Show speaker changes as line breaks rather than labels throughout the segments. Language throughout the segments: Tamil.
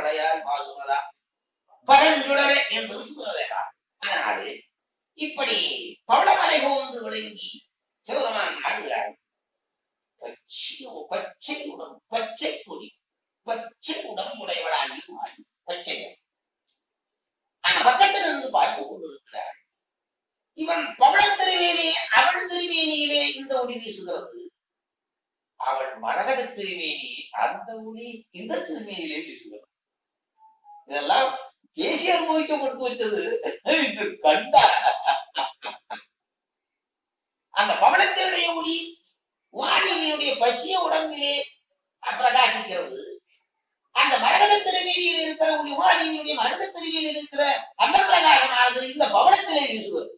கடையால் பாகுமதா பரஞ்சுடரே என்பது சுந்தரவேடா அதனாலே இப்படி பவளமலை போன்று விளங்கி சிவபெருமான் நாடுகிறார் பச்சை பச்சை உடம்பு பச்சை கொடி பச்சை உடம்புடையவளாகியும் மாறி பச்சை அந்த பக்கத்தில் இருந்து பார்த்துக் கொண்டிருக்கிறார் இவன் பவள திருமேனே அவள் திருமேனியிலே இந்த ஒளி வீசுகிறது அவள் மரகத திருமேனி அந்த ஒளி இந்த திருமேனியிலே வீசுகிறது இதெல்லாம் பேசி அனுபவிக்க கொடுத்து வச்சது இன்று கண்டா அந்த பவளத்தினுடைய ஒளி வாதினியுடைய பசிய உடம்பிலே பிரகாசிக்கிறது அந்த மரகத திருமேனியில் இருக்கிற ஒளி வாதினியுடைய மரகத திருமேனியில் இருக்கிற அந்த பிரகாசமானது இந்த பவளத்திலே வீசுவது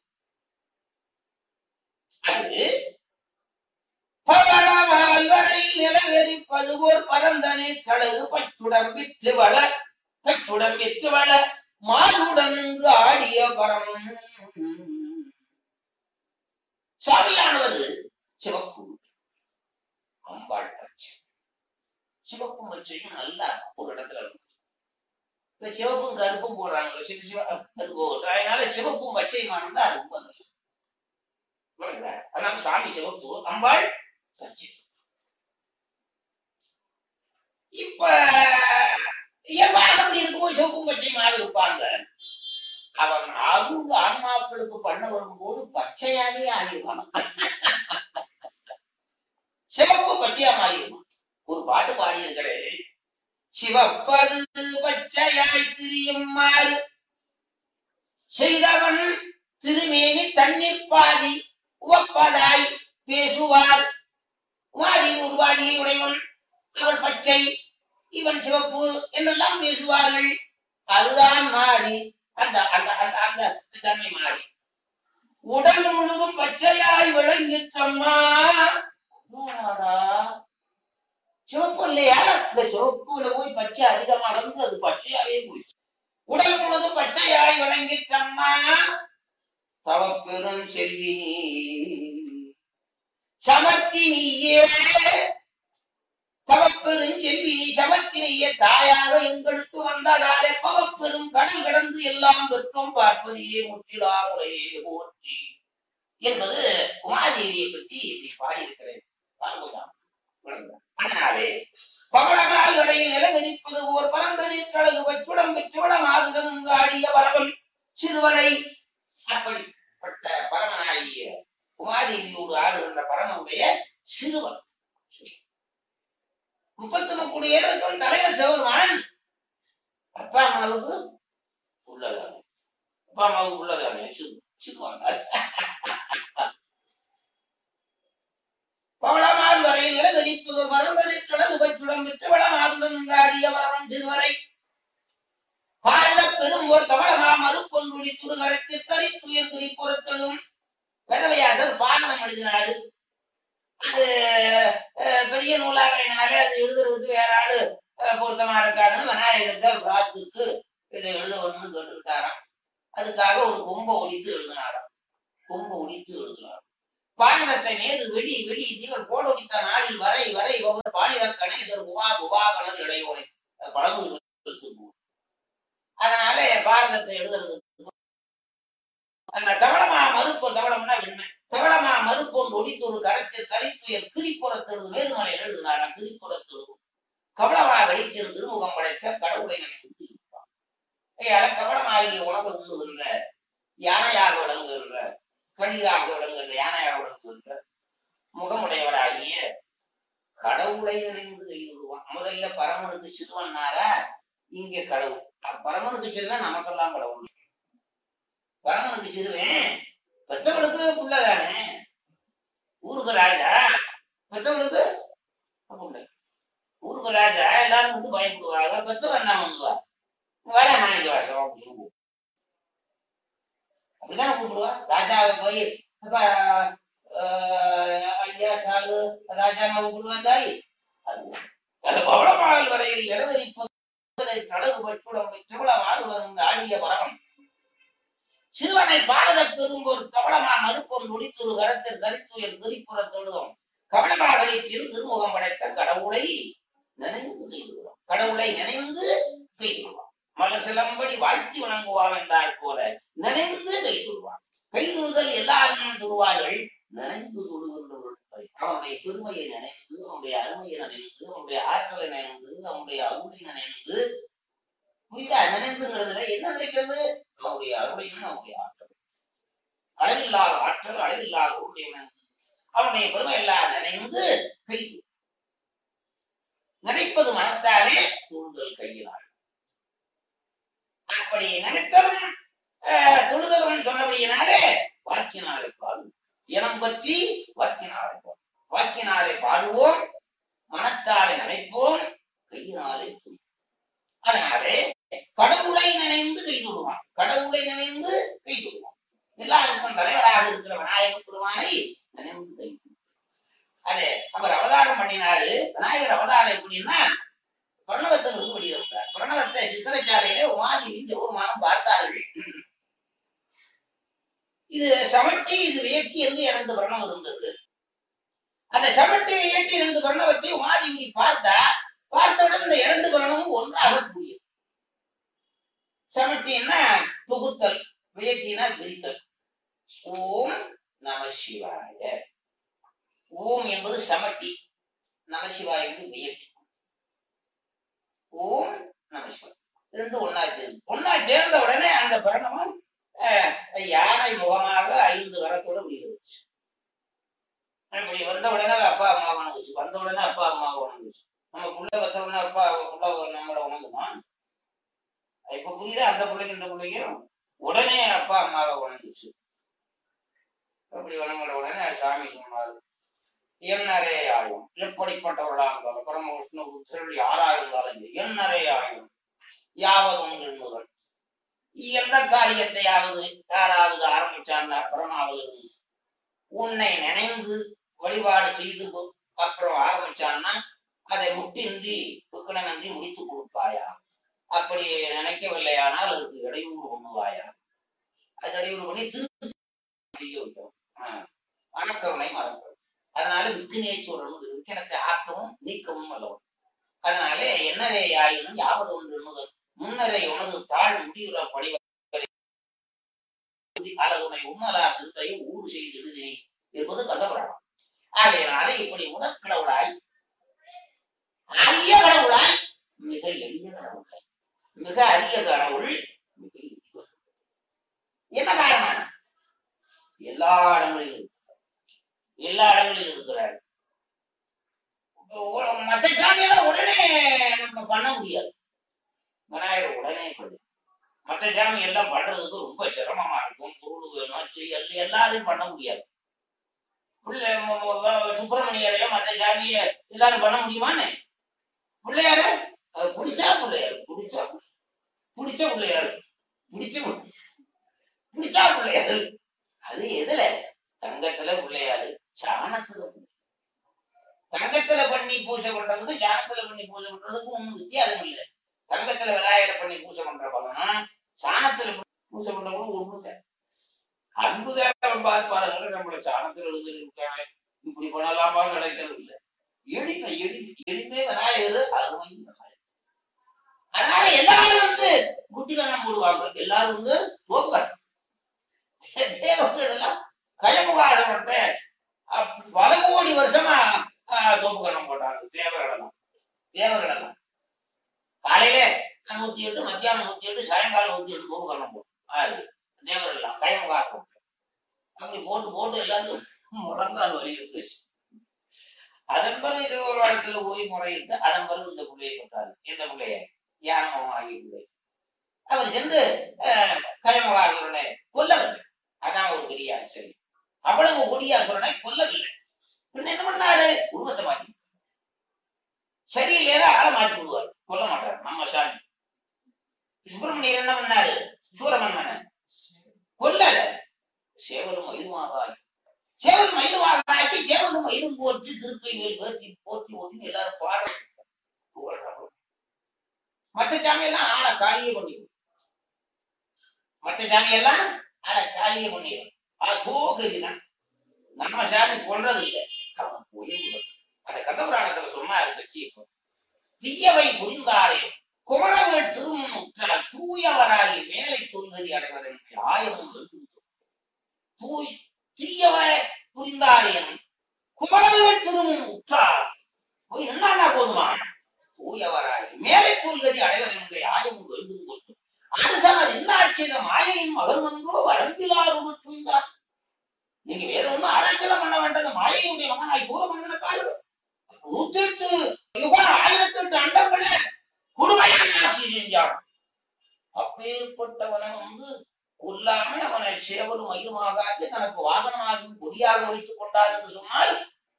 அது பவளமால் வரை நிலவெறிப்பது ஓர் பரந்தனை கழுகு பச்சுடன் விற்று வள பச்சுடன் விற்று வள மாதுடன் நின்று ஆடிய பரம் சுவாமியானவர்கள் சிவப்பு அம்பாள் பச்சை சிவப்பும் பச்சையும் நல்லா ஒரு இடத்துல இருக்கும் இப்ப சிவப்பும் கருப்பும் போடுறாங்க சிவ சிவ அது போடுற அதனால சிவப்பும் பச்சையுமானது அது ரொம்ப நல்லது புரியுதா? அதனால சுவாமி சிவப்பு அம்பாள் பச்சை இப்ப இயல்பாக அப்படி இருக்கும்போது சிவப்பும் பச்சையுமாக இருப்பாங்க அவன் அருள் ஆன்மாக்களுக்கு பண்ண வரும்போது பச்சையாவே ஆகிடுவான் சிவப்பு பச்சையா மாறிடுவான் ஒரு பாட்டு பாடி இருக்கிறேன் சிவப்பது பச்சையாய் திரியும் மாறு செய்தவன் திருமேனி தண்ணீர் பாதி உவப்பதாய் பேசுவார் வாதி உருவாதியை உடையவன் அவள் பச்சை இவன் சிவப்பு என்றெல்லாம் பேசுவார்கள் அதுதான் மாறி அந்த அந்த அந்த அந்த தன்மை மாறி உடல் முழுதும் பச்சையாய் விளங்கிற்றம்மா அப்பாடா. சிவப்பு இல்லையா இந்த சிவப்புல போய் பச்சை அதிகமாக இருந்து அது பச்சையாவே போயிடுச்சு உடல் முழுதும் பச்சையாய் விளங்கிற்றம்மா தவப்பெரும் செல்வி சமர்த்தி நீயே தவப்பெரும் செல்வி நீ சமத்தினையே தாயாக எங்களுக்கு வந்ததாலே பவப்பெரும் கடல் கடந்து எல்லாம் பெற்றோம் பார்ப்பதையே முற்றிலா முறையே போற்றி என்பது உமாதேவியை பத்தி இப்படி பாடியிருக்கிறேன் பார்க்கலாம். விளங்குதா? அதனாலே பவளமால் வரையில் நிலவிரிப்பது ஓர் பரந்தனின் கழகு வச்சுடம் பெற்றுவளம் ஆதுடன் ஆடிய வரவன் சிறுவனை அப்படிப்பட்ட பரமனாகிய உமாதேவியோடு ஆடுகின்ற பரமனுடைய சிறுவன் முப்பத்தி முப்பது ஏழு தலைவர் சிவருமான் அப்பா அம்மாவுக்கு உள்ளதானே அப்பா அம்மாவுக்கு உள்ளதானே சிறு சிறுவன் பவளமால் வரையில் நிலவரிப்பது பரந்தனை கடகு பச்சுடம் விட்டுவளம் ஆதுடன் ஆடிய வரவன் சிறுவரை பாரத பெரும்போர் தமிழமா மறுப்பொன்றுடி துருகரத்து தரித்துயர் குறிப்புறத்தலும் பெறவையாசர் பாரணம் எழுதினாரு அது அஹ், பெரிய நூலாகையினால அது எழுதுறதுக்கு வேற ஆளு அஹ், பொருத்தமா இருக்காதுன்னு விநாயகர்கிட்ட பிராத்துக்கு இதை எழுதணும்னு கேட்டுக்கிட்டாராம் அதுக்காக ஒரு கொம்பை ஒடித்து எழுதினாராம் கொம்பை ஒடித்து எழுதினார் பாரணத்தை மேறு வெடி வெடி தீவன் போல் ஒடித்த நாளில் வரை வரை ஒவ்வொரு பாலித கணேசர் குபா குபா கணர் இடையோனை பழகு அதனால பாரதத்தை எழுதுறது அந்த தவளமா மறுப்பு தவளம்னா வெண்மை தவளமா மறுப்பொன்று ஒடித்து ஒரு கரத்தில் கரித்துயர் திரிப்புறத்தெழுது மேதுமலை எழுதினாராம் திரிப்புறத்தெழுதும் கவளமா கழித்திரு திருமுகம் படைத்த கடவுளை நினைத்து இருப்பான் ஐயால கவளமாகிய உணவு உண்ணுகின்ற யானையாக விளங்குகின்ற கடிதாக விளங்குகின்ற யானையாக விளங்குகின்ற முகமுடையவராகிய கடவுளை நினைந்து கைதுவான் முதல்ல பரமனுக்கு சிறுவன்னாரா இங்க கடவுள் அப்ப பரமனுக்கு சிறுவா நமக்கெல்லாம் கடவுள் பரமனுக்கு சிறுவன் பெத்தவளுக்கு புள்ளதானே ஊருக்கு ராஜா பெத்தவளுக்கு புள்ள ஊருக்கு ராஜா எல்லாரும் வந்து பயப்படுவாங்க பெத்தவன் என்ன பண்ணுவா வர நாளைக்கு வாசம் அப்படின்னு சொல்லுவோம். அப்படித்தானே கூப்பிடுவா ராஜாவை போய் அப்ப ஆஹ், ஐயா சாரு ராஜா கூப்பிடுவா தாய் அது அது பவளமாவில் வரையில் இடவரிப்பதை கடகு பற்றுடம் திருவிழமாடு வரும் ஆடிய பரவன் சிறுவனை பாரத பெரும்போர் கவளமா மறுப்பொன் முடித்துரு கரத்தில் கரித்துயர் குறிப்புறத் தொழுதும் கவளமாகளில் திருமுகம் படைத்த கடவுளை நினைந்து கைவிடுவோம் கடவுளை நினைந்து கைவிடுவோம் சிலம்படி வாழ்த்தி வணங்குவான் என்றார் போல நினைந்து கை தொழுவான் கை தொழுதல் எல்லாரும் தொழுவார்கள் நினைந்து தொழுகின்றவர்கள் அவனுடைய பெருமையை நினைந்து அவனுடைய அருமையை நினைந்து அவனுடைய ஆற்றலை நினைந்து அவனுடைய அருளை நினைந்து புரியுதா நினைந்துங்கிறதுல என்ன நினைக்கிறது அவனுடைய அருளையும் அவனுடைய ஆற்றல் அளவில்லாத ஆற்றல் அளவில்லாத உருளை நினைந்து அவனுடைய பெருமை எல்லாம் நினைந்து கை தொழு. நினைப்பது மனத்தாலே தொழுதல் கையினார் அப்படி நினைத்தவன் ஆஹ், தொழுதவன் சொன்னபடியினாலே வாக்கினாரை பாடு இனம் பற்றி வாக்கினாரை பாடு வாக்கினாரை பாடுவோம் மனத்தாலே நினைப்போம் கையினாலே துதி. அதனாலே கடவுளை நினைந்து கை தொடுவான் கடவுளை நினைந்து கை தொடுவான் எல்லாருக்கும் தலைவராக இருக்கிற விநாயக பெருமானை நினைந்து கை தொடுவான். அது அவர் அவதாரம் பண்ணினாரு விநாயகர் அவதாரம் எப்படின்னா பிரணவத்தில் இருந்து வெளியிருக்கிறார் பிரணவத்தை சித்திரச்சாலையிலே உமாதி இந்த ஒரு மாதம் பார்த்தார்கள் இது சமட்டி இது வேட்டி என்று இரண்டு பிரணவம் இருந்தது அந்த சமட்டி வேட்டி இரண்டு பிரணவத்தை உமாதேவி பார்த்தா பார்த்தவுடன் இந்த இரண்டு பிரணவமும் ஒன்றாக கூடியது சமட்டின்னா தொகுத்தல் வேட்டினா பிரித்தல் ஓம் நம சிவாய ஓம் என்பது சமட்டி நமசிவாய என்பது வேட்டி ஓம் நமசிவாய ரெண்டு ஒன்னா சேர்ந்து ஒன்னா சேர்ந்த உடனே அந்த பிரணவம் அஹ், யானை முகமாக ஐந்து கரத்தோட விடுகிறது இப்படி வந்த உடனே அப்பா அம்மா வணங்குச்சு வந்த உடனே அப்பா அம்மா வணங்குச்சு நம்ம புள்ள வந்த உடனே அப்பா புள்ள நம்மள வணங்குமா இப்ப புரியுதா அந்த பிள்ளைக்கு இந்த பிள்ளைக்கும் உடனே அப்பா அம்மாவை வணங்குச்சு அப்படி வணங்கின உடனே சாமி சொன்னாரு என்னரே ஆயும் எப்படிப்பட்டவர்களா இருந்தாலும் பரம விஷ்ணு புத்திரர்கள் யாரா இருந்தாலும் சரி, என்னரே ஆயும் யாவதும் எண்ணுதல் எந்த காரியத்தையாவது யாராவது ஆரம்பிச்சான்னா பரமாவது உன்னை நினைந்து வழிபாடு செய்து கொ- அப்புறம் ஆரம்பிச்சான்னா அதை முட்டின்றி புக்கணமின்றி முடித்து கொடுப்பாயா அப்படி நினைக்கவில்லையானால் அதுக்கு இடையூறு பண்ணுவாயா அது இடையூறு பண்ணி திருத்தி செய்ய வைக்கும் வணக்கருணை மறக்கிறது அதனால விக்கினேஸ்வரன் விக்கினத்தை ஆக்கவும் நீக்கவும் அல்லவன் அதனாலே என்னரே ஆயினும் யாவது ஒன்று எண்ணுதல் முன்னரை உனது தாழ் முடிவுற படிவ அழகுனை உம்மலா சிந்தையை ஊறு செய்து எழுதினே என்பது கண்டபுராணம் ஆகையினால இப்படி உனக்கடவுளாய் அரிய கடவுளாய் மிக எளிய கடவுளாய் மிக அரிய கடவுள் மிக எளிய என்ன காரணம் எல்லா இடங்களிலும் இருக்கிறார். எல்லா இடங்களிலும் இருக்கிறார் உ- மத்த சாமியெல்லாம் உடனே நம்ம பண்ண முடியாது விநாயகர் உடனே பண்ணு மத்த சாமி எல்லாம் பண்றதுக்கு ரொம்ப சிரமமா இருக்கும் பொருள் வேணும் செய்யல் எல்லாரையும் பண்ண முடியாது பிள்ளை ம- ம- வ- சுப்பிரமணியரையோ மத்த சாமிய எல்லாரும் பண்ண முடியுமான்னு பிள்ளையார அது பிடிச்சா பிள்ளையாரு பிடிச்சா பிள்ளை- பிடிச்ச பிள்ளையாரு பிடிச்ச பிள்ளை- பிடிச்சா பிள்ளையாரு அது எதுல தங்கத்துல பிள்ளையாரு சாணத்துல பிள்ளை. தங்கத்துல பண்ணி பூஜை பண்றதுக்கு சாணத்துல பண்ணி பூஜை பண்றதுக்கு ஒண்ணும் வித்தியாசம் இல்லை தங்கத்துல விநாயகரை பண்ணி பூஜை பண்ற பலனும் சாணத்துல பண்ணி பூஜை பண்றவங்களும் ஒண்ணுதான் அன்புதான் பார்ப்பாரு நம்மள சாணத்துல எழுதிருக்காங்க இப்படி பண்ணலாமா கிடைக்கிறது இல்லை எளிமை எளிமை எளிமை விநாயகர் அருமை விநாயகர் அதனால எல்லாரும் வந்து குட்டிகரணம் போடுவாங்க எல்லாரும் வந்து தோப்பர் தேவர்கள் எல்லாம் கயமுகாசப்பட்ட பல கோடி வருஷமா ஆஹ், தோப்புக்கரணம் போட்டாங்க தேவர்கள் எல்லாம் தேவர்கள் எல்லாம் காலையில நூத்தி எட்டு மத்தியானம் நூத்தி எட்டு சாயங்காலம் நூத்தி எட்டு தோப்புக்கரணம் போடும் ஆறு தேவர்கள் எல்லாம் கயமுகாசம் அப்படி போட்டு போட்டு எல்லாத்தையும் முழங்கால் வலி இருந்துச்சு அதன் பிறகு இது ஒரு இடத்துல போய் முறையிட்டு அதன் பிறகு இந்த பிள்ளையை பெற்றாரு இந்த பிள்ளைய யானமும் ஆகிய பிள்ளை அவர் சென்று அஹ், கயமுகாசுரனை கொல்லவில்லை அதான் ஒரு பெரிய ஆச்சரியம் அவ்வளவு கொடியாசுரனை கொல்லவில்லை பின்ன என்ன பண்ணாரு உருவத்தை மாத்தி சரியில்லையா ஆளை மாத்தி விடுவார் கொல்ல மாட்டார் நம்ம சாமி சுப்பிரமணியர் என்ன பண்ணாரு சூரமன்மனை கொல்லல சேவலும் மயிலுமாகாய் சேவல் மயிலுமாக ஆக்கி சேவலும் மயிலும் போற்றி திருக்கை மேல் போற்றி போற்றி ஓட்டி எல்லாரும் பாட புகழ்றாங்க. மத்த சாமி எல்லாம் ஆளை காலியே பண்ணிடும் மத்த சாமி எல்லாம் ஆளை காலியே பண்ணிடும் ஆ தோக்குதுதான் நம்ம சாமி கொல்றது இல்லை அவன் உயிர் அந்த கதபுராணத்துல சொன்னா இருந்துச்சு இப்போ தீயவை புரிந்தாரே குமரவேள் திருமுன் உற்றால் தூய கதி அடைவதற்கு ஆயமும் எழுதுகிறோம் தூய் தீயவ புரிந்தாரேன் குமரவேல் திருமும் உற்றார் போய் என்னன்னா போதுமா தூயவராய் மேலே கூறுகதி அடைவதற்கு ஆயமும் எழுதும் கொண்டு அடுத்தவர் என்னாட்சித மாயையின் மகன்மன்றோ வரம்பிலாறு புரிந்தார் நீங்க வேற ஒண்ணும் ஆராய்ச்சியெல்லாம் பண்ண வேண்டாம் இந்த மாயையுடைய மகனாய் சூரமன்னனை பாருங்க நூத்தி எட்டு யுகம் ஆயிரத்தி எட்டு அண்டங்கள குடுமையான ஆட்சி செஞ்சான் அப்பேற்பட்டவனை வந்து கொல்லாம அவனை சேவலும் மயிலுமாக ஆக்கி தனக்கு வாகனமாகவும் கொடியாக வைத்துக் கொண்டார் என்று சொன்னால்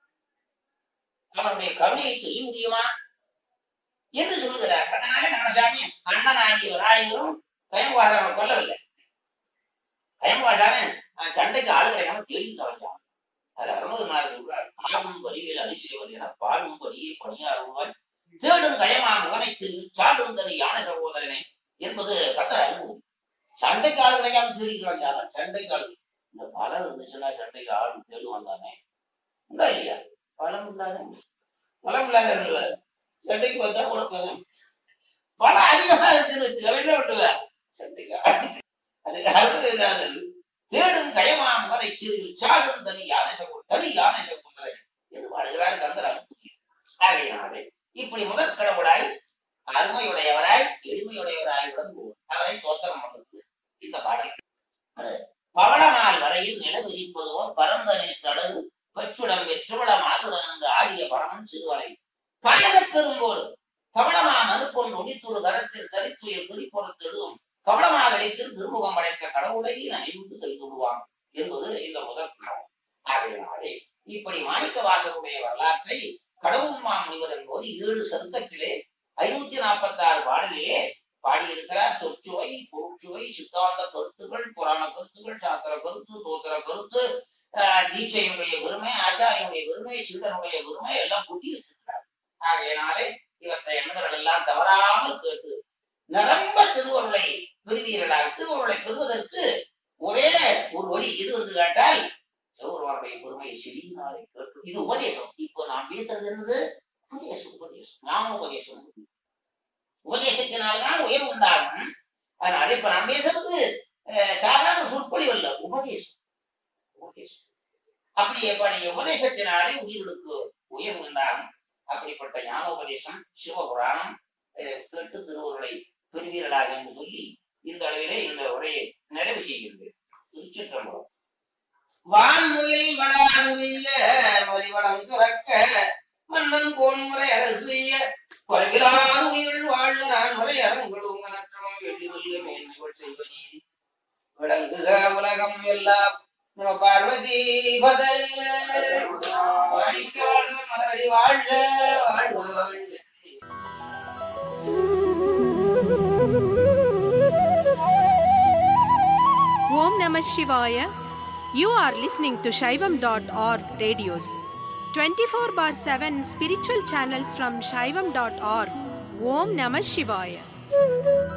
அவனுடைய கருணையை சொல்லி முடியுமா என்று சொல்லுகிறார் அதனால கண்ணசாமி அண்ணன் ஆகியோர் ஆயிரம் கயம்பாசாரன் கொல்லவில்லை கயம்பாசாரன் சண்டைக்கு ஆளு கிடைக்காம தேடிட்டு வந்தான் அதுல அருமதுனால சொல்றார் ஆடும் வரிவேல் அணிசேவல் என பாடும் படியை பணியாறுவாய் தேடும் கயமா முகனை சென்று சாடும் தனி யானை சகோதரனே என்பது கத்த அனுபவம் சண்டைக்கு ஆளு கிடைக்காம தேடிட்டு வந்தாங்க சண்டைக்கு ஆளு இந்த பலம் இருந்துச்சுன்னா சண்டைக்கு ஆளு தேடி வந்தானே உண்டா இல்லையா பலம் இல்லாத பலம் இல்லாத சண்டைக்கு வந்தா கூட போதும் பலம் அதிகமா இருக்குன்னு வெளில விட்டுவேன் சண்டைக்கு ஆளு அதுக்கு அருள் இல்லாதது தேடும் கயமா முகனை சிறு சாடும் தனி யானை சகோதரன் தனி யானை சகோதரன் என்று பாடுகிறார் கந்தராம் ஆகையினாலே இப்படி முதற் கடவுளாய் அருமையுடையவராய் எளிமையுடையவராய் விளங்குவோர் அவரை தோத்திரம் பண்ணுறது இந்த பாடல் பவளநாள் வரையில் நிலவிரிப்பதுவோ பரந்தனை தடகு பச்சுடம் வெற்றுவளம் ஆகுதன் என்று ஆடிய பரமன் சிறுவனை பாடகப் பெரும்போது கவளமா மறுப்பொன் ஒடித்துரு கரத்தில் தரித்துயர் குறிப்புறத்திடும் கவளமாக அடைத்தில் திருமுகம் அடைத்த கடவுளை நனைந்து கைதுடுவான் என்பது இந்த முதல் பாடம் ஆகையினாலே இப்படி மாணிக்க வாசகருடைய வரலாற்றை கடவுள் மாமுனிவர் என்பது ஏழு சருக்கத்திலே ஐநூத்தி நாற்பத்தி ஆறு பாடலிலே பாடியிருக்கிறார் சொற்சுவை பொருட்சுவை சித்தாந்த கருத்துக்கள் புராண கருத்துக்கள் சாத்திர கருத்து தோத்திர கருத்து ஆஹ் தீட்சையுடைய பெருமை ஆச்சாரியனுடைய பெருமை சீடனுடைய பெருமை எல்லாம் கூட்டி வச்சிருக்கிறார் ஆகையினாலே இவற்றை எண்ணங்கள் எல்லாம் தவறாமல் கேட்டு நிரம்ப திருவருளை பெறுவீர்களாக திருவருளை பெறுவதற்கு ஒரே ஒரு வழி எது என்று கேட்டால் சிவருமானுடைய பெருமையை சிறியினாலே கேட்டு இது உபதேசம் இப்போ நான் பேசுறது என்னது உபதேசம் உபதேசம் ஞான உபதேசம் உபதேசத்தினால்தான் உயர்வு உண்டாகும் அதனால இப்ப நான் பேசுறது அஹ், சாதாரண சொற்பொழிவு அல்ல உபதேசம் உபதேசம் அப்படி எப்படி உபதேசத்தினாலே உயிர்களுக்கு உயர்வு உண்டாகும் அப்படிப்பட்ட ஞான உபதேசம் சிவபுராணம் அஹ், கேட்டு திருவருளை பெறுவீர்களாக என்று சொல்லி இந்த அளவிலே இந்த உரையை நிறைவு செய்கிறது திருச்சிற்றம்பலம் வான்முயல் வளாகவில்ல மலிவளம் துறக்க மன்னன் கோன்முறை அரசு செய்ய குறைவிலாத உயிர்கள் வாழ்க நான் முறை அரங்களும் நற்றமும் வெள்ளி வெல்ல மேன்மைகள் செய்வ நீதி விளங்குக உலகம் எல்லாம் நம பார்வதி பதைய வாழ்க வாழ்க மலரடி வாழ்க வாழ்க வாழ்க
Om Namah Shivaya. You are listening to Shaivam.org radios. 24 bar 7 spiritual channels from Shaivam.org. Om Namah Shivaya.